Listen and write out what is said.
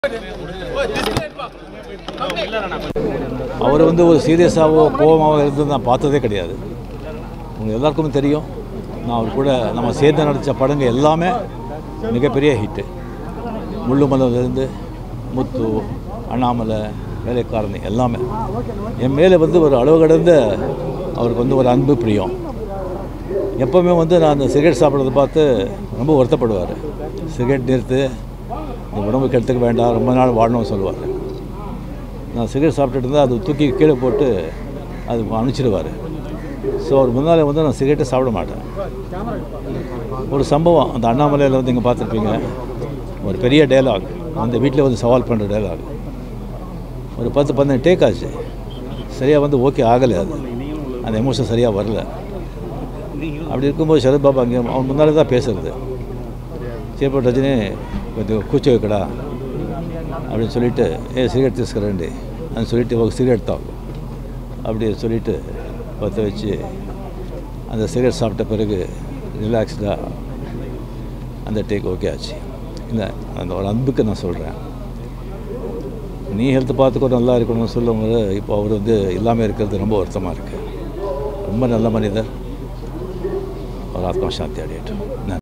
அவர் வந்து ஒரு சீரியஸாகவோ கோபமாகவோ இருந்து நான் பார்த்ததே கிடையாது உங்களுக்கு எல்லாருக்குமே தெரியும் நான் அவர் கூட நம்ம சேர்ந்து நடித்த படங்கள் எல்லாமே மிகப்பெரிய ஹிட்டு முள்ளுமலையிலேருந்து முத்து அண்ணாமலை வேலைக்காரன் எல்லாமே என் மேலே வந்து ஒரு அளவு கடந்த அவருக்கு வந்து ஒரு அன்பு பிரியம் எப்போவுமே வந்து நான் அந்த சிகரெட் சாப்பிட்றத பார்த்து ரொம்ப வருத்தப்படுவார் சிகரெட் நிறுத்து இந்த உடம்பு கெடுத்துக்க வேண்டாம் ரொம்ப நாள் வாழணும்னு சொல்லுவார் நான் சிகரெட் சாப்பிட்டுட்டு இருந்தால் அது தூக்கி கீழே போட்டு அது அனுப்பிச்சிடுவார் ஸோ அவர் முன்னால் வந்து நான் சிகரெட்டே சாப்பிட மாட்டேன் ஒரு சம்பவம் அந்த அண்ணாமலையில் வந்து இங்கே பார்த்துருப்பீங்க ஒரு பெரிய டயலாக் அந்த வீட்டில் வந்து சவால் பண்ணுற டயலாக் ஒரு பத்து பன்னெண்டு டேக் ஆச்சு சரியாக வந்து ஓகே ஆகலை அது அந்த எமோஷன் சரியாக வரல அப்படி இருக்கும்போது சரத் பாபா அங்கே அவன் முன்னாலே தான் பேசுறது சேப்பட் ரஜினி கொஞ்சம் கூச்ச வைக்கடா அப்படின்னு சொல்லிட்டு ஏ சிகரெட் తీసుకురండి అని சொல்லிட்டு ఒక சிகரெட் తాగు அப்படி சொல்லிட்டு பற்ற வச்சு அந்த சிகரெட் சாப்பிட்ட பிறகு ரிலாக்ஸ்டாக அந்த டேக் ஓகே ஆச்சு இல்லை அந்த ஒரு அன்புக்கு நான் சொல்கிறேன் நீ ஹெல்த் பார்த்துக்கோ நல்லா இருக்கணும்னு சொல்லும்போது இப்போ அவர் வந்து இல்லாமல் இருக்கிறது ரொம்ப வருத்தமாக இருக்குது ரொம்ப நல்ல மனிதர் அவர் ஆத்மா சாந்தி அடையட்டும் நன்றி